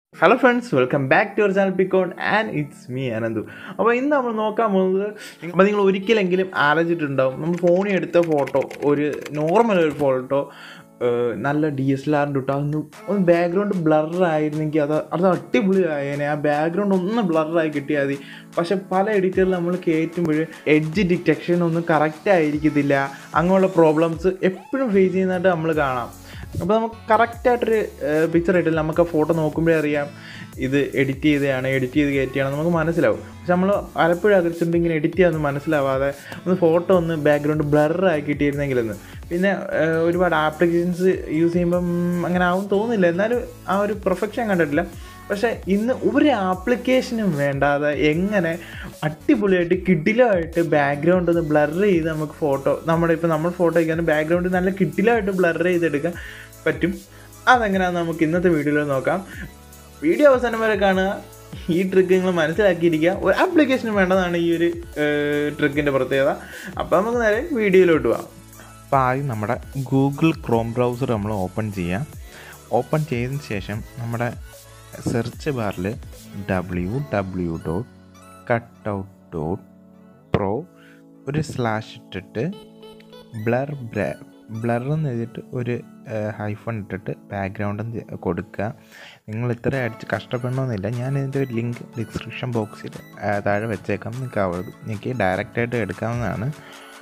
hello friends welcome back to your channel പിക്കോൺ and it's me Ananthu അപ്പോൾ ഇന്ന് നമ്മൾ നോക്കാൻ പോകുന്നത് അപ്പോൾ നിങ്ങൾ ഒരിക്കലെങ്കിലും ആലോചിച്ചിട്ടുണ്ടാവും നമ്മൾ ഫോണിൽ എടുത്ത ഫോട്ടോ ഒരു നോർമൽ ഒരു ഫോട്ടോ നല്ല ഡി എസ് എൽ ആറിൻ്റെ ഇട്ട് അതൊന്ന് ഒന്ന് ബാക്ക്ഗ്രൗണ്ട് ബ്ലറായിരുന്നെങ്കിൽ അത് അത് അടിപൊളിയായേനെ ആ ബാക്ക്ഗ്രൗണ്ട് ഒന്ന് ബ്ലറായി കിട്ടിയാൽ മതി പക്ഷെ പല എഡിറ്ററിൽ നമ്മൾ കയറ്റുമ്പോൾ എഡ്ജ് ഡിറ്റക്ഷൻ ഒന്നും കറക്റ്റ് ആയിരിക്കത്തില്ല അങ്ങനെയുള്ള പ്രോബ്ലംസ് എപ്പോഴും ഫേസ് ചെയ്യുന്നതായിട്ട് നമ്മൾ കാണാം അപ്പോൾ നമുക്ക് കറക്റ്റായിട്ടൊരു പിക്ചർ ഇട്ടില്ല നമുക്ക് ആ ഫോട്ടോ നോക്കുമ്പോഴേ അറിയാം ഇത് എഡിറ്റ് ചെയ്തതാണ് എഡിറ്റ് ചെയ്ത് കയറ്റിയാണ് നമുക്ക് മനസ്സിലാവും പക്ഷെ നമ്മൾ പലപ്പോഴും അകർച്ചുണ്ട് ഇങ്ങനെ എഡിറ്റ് ചെയ്യാനൊന്നും മനസ്സിലാവാതെ ഒന്ന് ഫോട്ടോ ഒന്ന് ബാക്ക്ഗ്രൗണ്ട് ബ്ലറായി കിട്ടിയിരുന്നെങ്കിലെന്ന് പിന്നെ ഏഹ്, ഒരുപാട് ആപ്ലിക്കേഷൻസ് യൂസ് ചെയ്യുമ്പം അങ്ങനെ ആവും തോന്നില്ല എന്നാലും ആ ഒരു പെർഫെക്ഷൻ കണ്ടിട്ടില്ല പക്ഷേ ഇന്ന് ഒരു ആപ്ലിക്കേഷനും വേണ്ടാതെ എങ്ങനെ അടിപൊളിയായിട്ട് കിഡിലായിട്ട് ബാക്ക്ഗ്രൗണ്ട് ഒന്ന് ബ്ലർ ചെയ്ത് നമുക്ക് ഫോട്ടോ നമ്മുടെ ഇപ്പോൾ നമ്മൾ ഫോട്ടോ വയ്ക്കാൻ ബാക്ക്ഗ്രൗണ്ട് നല്ല കിഡിലായിട്ട് ബ്ലർ ചെയ്തെടുക്കാൻ പറ്റും അതെങ്ങനെയാണെന്ന് നമുക്ക് ഇന്നത്തെ വീഡിയോയിൽ നോക്കാം വീഡിയോ അവസാനം വരെ കാണുക ഈ ട്രിക്ക് നിങ്ങൾ മനസ്സിലാക്കിയിരിക്കുക ഒരു ആപ്ലിക്കേഷനും വേണ്ടതാണ് ഈ ഒരു ട്രിക്കിൻ്റെ പ്രത്യേകത അപ്പോൾ നമുക്ക് നേരെ വീഡിയോയിലോട്ട് പോകാം അപ്പോൾ ആദ്യം നമ്മുടെ ഗൂഗിൾ ക്രോം ബ്രൗസർ നമ്മൾ ഓപ്പൺ ചെയ്യാം ഓപ്പൺ ചെയ്തതിന് ശേഷം നമ്മുടെ സെർച്ച് ബാറിൽ W W dot cut out dot pro ഒരു സ്ലാഷ് ഇട്ടിട്ട് ബ്ലർ ബ്ലർ എന്ന് എഴുതിയിട്ട് ഒരു ഹൈഫൺ ഇട്ടിട്ട് ബാക്ക്ഗ്രൗണ്ട് കൊടുക്കുക നിങ്ങൾ ഇത്ര അടിച്ച് കഷ്ടപ്പെടണമെന്നില്ല ഞാൻ ഇതിൻ്റെ ഒരു ലിങ്ക് ഡിസ്ക്രിപ്ഷൻ ബോക്സിൽ താഴെ വെച്ചേക്കാം നിങ്ങൾക്ക് അവിടെ നിങ്ങൾക്ക് ഡയറക്റ്റായിട്ട് എടുക്കാവുന്നതാണ്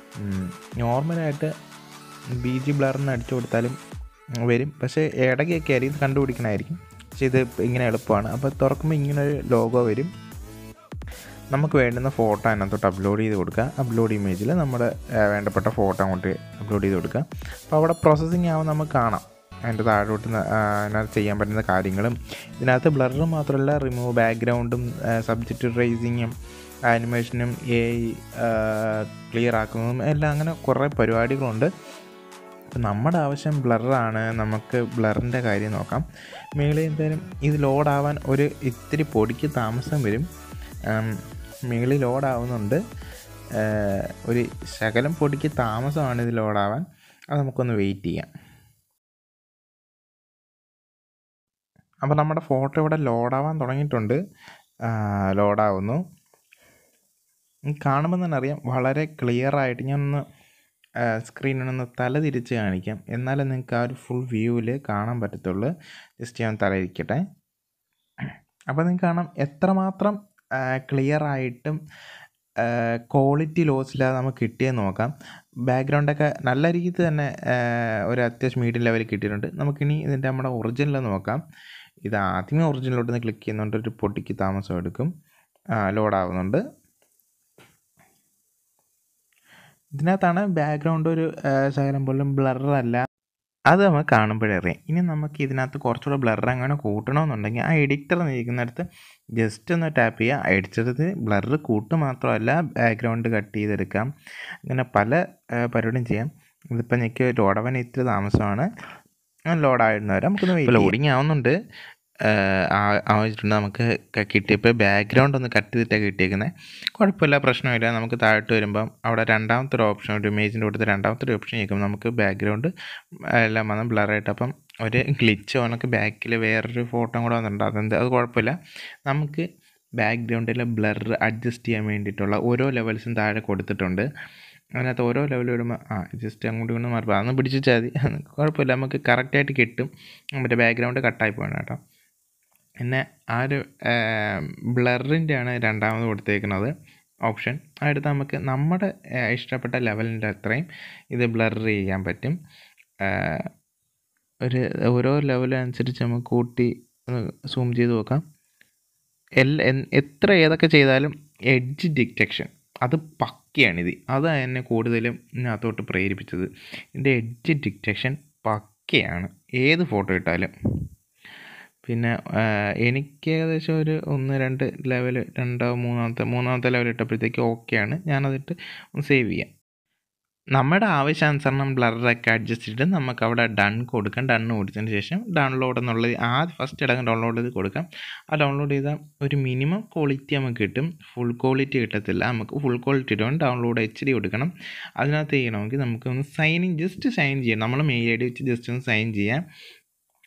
നോർമലായിട്ട് ബി ജി ബ്ലറിന്ന് അടിച്ചു കൊടുത്താലും വരും പക്ഷേ ഇടയ്ക്കൊക്കെ ആയിരിക്കും ഇത് കണ്ടുപിടിക്കണമായിരിക്കും പക്ഷേ ഇത് ഇങ്ങനെ എളുപ്പമാണ് അപ്പോൾ തുറക്കുമ്പോൾ ഇങ്ങനെ ഒരു ലോഗോ വരും നമുക്ക് വേണ്ടുന്ന ഫോട്ടോ അതിനകത്തോട്ട് അപ്ലോഡ് ചെയ്ത് കൊടുക്കുക അപ്ലോഡ് ഇമേജിൽ നമ്മുടെ ആ, വേണ്ടപ്പെട്ട ഫോട്ടോ അങ്ങോട്ട് അപ്ലോഡ് ചെയ്ത് കൊടുക്കുക അപ്പോൾ അവിടെ പ്രോസസ്സിങ് ആവുമ്പോൾ നമുക്ക് കാണാം അതിൻ്റെ താഴോട്ട് ന- ആ, അതിനകത്ത് ചെയ്യാൻ പറ്റുന്ന കാര്യങ്ങളും ഇതിനകത്ത് ബ്ലർ മാത്രമല്ല റിമൂവ് ബാക്ക്ഗ്രൗണ്ടും സബ്ജക്റ്റ് റേസിങ്ങും ആനിമേഷനും എ ക്ലിയർ ആക്കുന്നതും എല്ലാം അങ്ങനെ കുറേ പരിപാടികളുണ്ട് അപ്പം നമ്മുടെ ആവശ്യം ബ്ലറാണ് നമുക്ക് ബ്ലറിൻ്റെ കാര്യം നോക്കാം മേളിൽ എന്തായാലും ഇത് ലോഡാവാൻ ഒരു ഇത്തിരി പൊടിക്ക് താമസം വരും ഉം, മേളിൽ ലോഡാവുന്നുണ്ട് ഏഹ്, ഒരു ശകലം പൊടിക്ക് താമസമാണ് ഇത് ലോഡാവാൻ അത് നമുക്കൊന്ന് വെയിറ്റ് ചെയ്യാം അപ്പോൾ നമ്മുടെ ഫോട്ടോ ഇവിടെ ലോഡാവാൻ തുടങ്ങിയിട്ടുണ്ട് ലോഡാവുന്നു കാണുമ്പോൾ തന്നെ അറിയാം വളരെ ക്ലിയർ ആയിട്ട് ഞാനൊന്ന് സ്ക്രീനിനൊന്ന് തല തിരിച്ച് കാണിക്കാം എന്നാലേ നിങ്ങൾക്ക് ആ ഒരു ഫുൾ വ്യൂവിൽ കാണാൻ പറ്റത്തുള്ളൂ ജസ്റ്റ് ഞാൻ തല ഇരിക്കട്ടെ അപ്പോൾ നിങ്ങൾക്ക് കാണാം എത്രമാത്രം ക്ലിയർ ആയിട്ടും ക്വാളിറ്റി ലോസ് ഇല്ലാതെ നമുക്ക് കിട്ടിയെന്ന് നോക്കാം ബാക്ക്ഗ്രൗണ്ടൊക്കെ നല്ല രീതിയിൽ തന്നെ ആ, ഒരു അത്യാവശ്യം മീഡിയം ലെവലിൽ കിട്ടിയിട്ടുണ്ട് നമുക്കിനി ഇതിൻ്റെ നമ്മുടെ ഒറിജിനൽ നോക്കാം ഇത് ആദ്യമേ ഒറിജിനലോട്ട് നിന്ന് ക്ലിക്ക് ചെയ്യുന്നുണ്ട് ഒരു പൊട്ടിക്ക് താമസം എടുക്കും ലോഡാവുന്നുണ്ട് ഇതിനകത്താണ് ബാക്ക്ഗ്രൗണ്ട് ഒരു ആ, ശകലം പോലും ബ്ലറല്ല അത് നമുക്ക് കാണുമ്പോഴേ അറിയാം ഇനി നമുക്ക് ഇതിനകത്ത് കുറച്ചുകൂടെ ബ്ലർ അങ്ങനെ കൂട്ടണമെന്നുണ്ടെങ്കിൽ ആ എഡിറ്റർ നിൽക്കുന്നിടത്ത് ജസ്റ്റ് ഒന്ന് ടാപ്പ് ചെയ്യുക എഡിറ്ററിൽ ബ്ലർ കൂട്ട് മാത്രമല്ല ബാക്ക്ഗ്രൗണ്ട് കട്ട് ചെയ്തെടുക്കാം അങ്ങനെ പല ആ, പരിപാടിയും ചെയ്യാം ഇതിപ്പോൾ എനിക്ക് ലോഡവൻ ഇത്തിരി താമസമാണ് ലോഡായിരുന്നവരെ നമുക്കൊന്ന് ലോഡിങ് ആവുന്നുണ്ട് ആ- ആവശ്യമുണ്ട് നമുക്ക് ക- കിട്ടിയപ്പോൾ ബാക്ക്ഗ്രൗണ്ട് ഒന്ന് കട്ട് ചെയ്തിട്ടാണ് കിട്ടിയേക്കുന്നത് കുഴപ്പമില്ല പ്രശ്നമില്ല നമുക്ക് താഴോട്ട് വരുമ്പം അവിടെ രണ്ടാമത്തെ ഒരു ഓപ്ഷൻ ഒരു ഇമേജിൻ്റെ കൊടുത്ത് രണ്ടാമത്തെ ഒരു ഓപ്ഷൻ ചോദിക്കും നമുക്ക് ബാക്ക്ഗ്രൗണ്ട് എല്ലാം വന്ന് ബ്ലറായിട്ട് അപ്പം ഒരു ഗ്ലിച്ചോ നമുക്ക് ബാക്കിൽ വേറൊരു ഫോട്ടോ കൂടെ വന്നിട്ടുണ്ട് അതെന്ത് അത് കുഴപ്പമില്ല നമുക്ക് ബാക്ക്ഗ്രൗണ്ടിലെ ബ്ലർ അഡ്ജസ്റ്റ് ചെയ്യാൻ വേണ്ടിയിട്ടുള്ള ഓരോ ലെവൽസും താഴെ കൊടുത്തിട്ടുണ്ട് അതിനകത്ത് ഓരോ ലെവൽ വരുമ്പോൾ ആ ജസ്റ്റ് അങ്ങോട്ടും ഇങ്ങോട്ടും മാറി അതൊന്ന് പിടിച്ച് വെച്ചാൽ മതി കുഴപ്പമില്ല നമുക്ക് കറക്റ്റായിട്ട് കിട്ടും മറ്റേ ബാക്ക്ഗ്രൗണ്ട് കട്ടായി പോകണം കേട്ടോ പിന്നെ ആ ഒരു ബ്ലറിൻ്റെ ആണ് രണ്ടാമത് കൊടുത്തേക്കുന്നത് ഓപ്ഷൻ അടുത്ത് നമുക്ക് നമ്മുടെ ആ, ഇഷ്ടപ്പെട്ട ലെവലിൻ്റെ അത്രയും ഇത് ബ്ലർ ചെയ്യാൻ പറ്റും ആ, ഒരു ഓരോ ലെവലും അനുസരിച്ച് നമുക്ക് കൂട്ടി സൂം ചെയ്ത് നോക്കാം എല്ലാ എൻ- എത്ര ഏതൊക്കെ ചെയ്താലും എഡ്ജ് ഡിറ്റക്ഷൻ അത് പക്കയാണിത് അതാണ് എന്നെ കൂടുതലും ഇതിനകത്തോട്ട് പ്രേരിപ്പിച്ചത് ഇതിൻ്റെ എഡ്ജ് ഡിറ്റക്ഷൻ പക്കയാണ് ഏത് ഫോട്ടോ ഇട്ടാലും പിന്നെ ആ, എനിക്ക് ഏകദേശം ഒരു ഒന്ന് രണ്ട് ലെവൽ രണ്ടോ മൂന്നാമത്തെ മൂന്നാമത്തെ ലെവൽ ഇട്ടപ്പോഴത്തേക്ക് ഓക്കെയാണ് ഞാനതിട്ട് ഒന്ന് സേവ് ചെയ്യാം നമ്മുടെ ആവശ്യാനുസരണം ബ്ലറൊക്കെ അഡ്ജസ്റ്റ് ചെയ്തിട്ട് നമുക്ക് അവിടെ ഡൺ കൊടുക്കാം ഡൺ കൊടുത്തതിന് ശേഷം ഡൗൺലോഡ് എന്നുള്ളത് ആദ്യം ഫസ്റ്റ് ഇടങ്ങ് ഡൗൺലോഡ് ചെയ്ത് കൊടുക്കാം ആ ഡൗൺലോഡ് ചെയ്താൽ ഒരു മിനിമം ക്വാളിറ്റി നമുക്ക് കിട്ടും ഫുൾ ക്വാളിറ്റി കിട്ടത്തില്ല നമുക്ക് ഫുൾ ക്വാളിറ്റി ഇടും ഡൗൺലോഡ് എച്ച് ഡി കൊടുക്കണം അതിനകത്ത് ചെയ്യണമെങ്കിൽ നമുക്ക് ഒന്ന് സൈൻ ഇൻ ജസ്റ്റ് സൈൻ ചെയ്യാം നമ്മൾ മെയിൽ ഐ ഡി വെച്ച് ജസ്റ്റ് ഒന്ന് സൈൻ ചെയ്യാം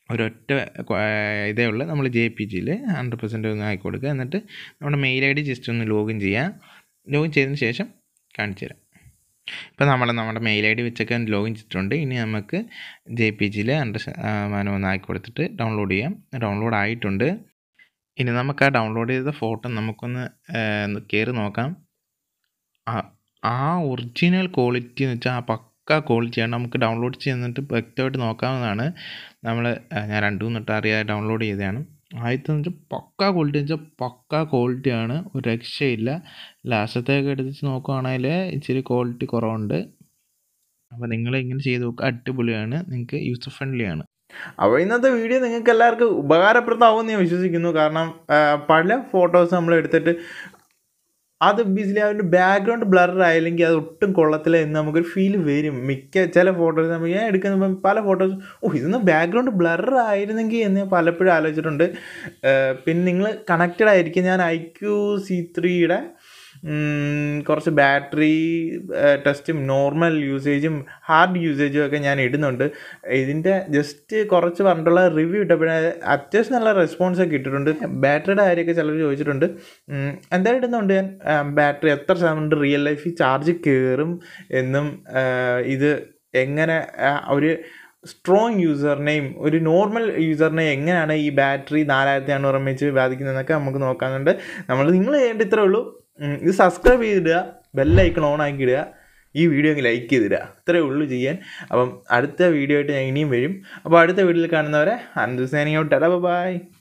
ഒരൊറ്റ ക്വ- ഇതേ ഉള്ളൂ നമ്മൾ ജെ പി ജിയിൽ ഹൺഡ്രഡ് പെർസെൻറ്റ് ഒന്ന് ആക്കി കൊടുക്കുക എന്നിട്ട് നമ്മുടെ മെയിൽ ഐ ഡി ജസ്റ്റ് ഒന്ന് ലോഗിൻ ചെയ്യുക ലോഗിൻ ചെയ്തതിന് ശേഷം കാണിച്ചു തരാം ഇപ്പോൾ നമ്മൾ നമ്മുടെ മെയിൽ ഐ ഡി വെച്ചൊക്കെ ലോഗിൻ ചെയ്തിട്ടുണ്ട് ഇനി നമുക്ക് ജെ പി ജിയിൽ ഹൺഡ്രഡ് ശതമാനം ഒന്ന് ആക്കി കൊടുത്തിട്ട് ഡൗൺലോഡ് ചെയ്യാം ഡൗൺലോഡ് ആയിട്ടുണ്ട് ഇനി നമുക്ക് ആ ഡൗൺലോഡ് ചെയ്ത ഫോട്ടോ നമുക്കൊന്ന് കയറി നോക്കാം ആ- ആ ഒറിജിനൽ ക്വാളിറ്റി എന്ന് വെച്ചാൽ ആ പക്ക ക്വാളിറ്റിയാണ് നമുക്ക് ഡൗൺലോഡ് ചെയ്യുന്നിട്ട് വ്യക്തമായിട്ട് നോക്കാവുന്നതാണ് നമ്മൾ ഞാൻ രണ്ട് മൂന്ന് വട്ടം അറിയാതെ ഡൗൺലോഡ് ചെയ്തതാണ് ആദ്യത്തെ വെച്ചാൽ പക്ക ക്വാളിറ്റി എന്ന് വെച്ചാൽ പക്ക ക്വാളിറ്റിയാണ് ഒരു രക്ഷയില്ല ലാസ്റ്റത്തേക്ക് എടുത്ത് നോക്കുവാണെങ്കിൽ ഇച്ചിരി ക്വാളിറ്റി കുറവുണ്ട് അപ്പോൾ നിങ്ങൾ ഇങ്ങനെ ചെയ്ത് നോക്കുക അടിപൊളിയാണ് നിങ്ങൾക്ക് യൂസർ ഫ്രണ്ട്ലി ആണ് അപ്പോൾ ഇന്നത്തെ വീഡിയോ നിങ്ങൾക്ക് എല്ലാവർക്കും ഉപകാരപ്രദമാവുമെന്ന് ഞാൻ വിശ്വസിക്കുന്നു കാരണം ആ, പല ഫോട്ടോസ് നമ്മൾ എടുത്തിട്ട് അത് ബിസിലി അതിൻ്റെ ബാക്ക്ഗ്രൗണ്ട് ബ്ലർ ആയില്ലെങ്കിൽ അത് ഒട്ടും കൊള്ളത്തില്ല എന്ന് നമുക്കൊരു ഫീൽ വരും മിക്ക ചില ഫോട്ടോസ് നമുക്ക് ഞാൻ എടുക്കുന്ന പല ഫോട്ടോസ് ഓ ഇതൊന്ന് ബാക്ക്ഗ്രൗണ്ട് ബ്ലർ ആയിരുന്നെങ്കിൽ എന്ന് ഞാൻ പലപ്പോഴും ആലോചിച്ചിട്ടുണ്ട് ആ, പിന്നെ നിങ്ങൾ കണക്റ്റഡ് ആയിരിക്കും ഞാൻ ഐ ക്യു സി ത്രീയുടെ കുറച്ച് ബാറ്ററി ടെസ്റ്റും നോർമൽ യൂസേജും ഹാർഡ് യൂസേജും ഒക്കെ ഞാൻ ഇടുന്നുണ്ട് ഇതിൻ്റെ ജസ്റ്റ് കുറച്ച് പറഞ്ഞിട്ടുള്ള റിവ്യൂ ഇട്ടപ്പോഴേ അത്യാവശ്യം നല്ല റെസ്പോൺസ് ഒക്കെ ഇട്ടിട്ടുണ്ട് ബാറ്ററിയുടെ കാര്യമൊക്കെ ചിലർ ചോദിച്ചിട്ടുണ്ട് ഉം, എന്തായാലും ഇടുന്നുണ്ട് ഞാൻ ബാറ്ററി എത്ര ശതമാനം റിയൽ ലൈഫിൽ ചാർജ് കയറും എന്നും ആ, ഇത് എങ്ങനെ ആ, ഒരു സ്ട്രോങ് യൂസറിനെയും ഒരു നോർമൽ യൂസറിനെയും എങ്ങനെയാണ് ഈ ബാറ്ററി നാലായിരത്തി അഞ്ഞൂറ് എം എച്ച് ബാധിക്കുന്നതെന്നൊക്കെ നമുക്ക് നോക്കാനുണ്ട് നമ്മൾ നിങ്ങൾ ചെയ്യേണ്ട ഇത്രേ ഉള്ളൂ ഉം, ഇത് സബ്സ്ക്രൈബ് ചെയ്തിടുക ബെല്ലൈക്കൺ ഓൺ ആക്കി ഇടുക ഈ വീഡിയോ അങ്ങ് ലൈക്ക് ചെയ്തിടുക ഇത്രയേ ഉള്ളൂ ചെയ്യാൻ അപ്പം അടുത്ത വീഡിയോ ആയിട്ട് ഞാൻ ഇനിയും വരും അപ്പോൾ അടുത്ത വീഡിയോയിൽ കാണുന്നവരെ അൻഡർസ്റ്റാൻഡിങ് ഔട്ട് ബൈ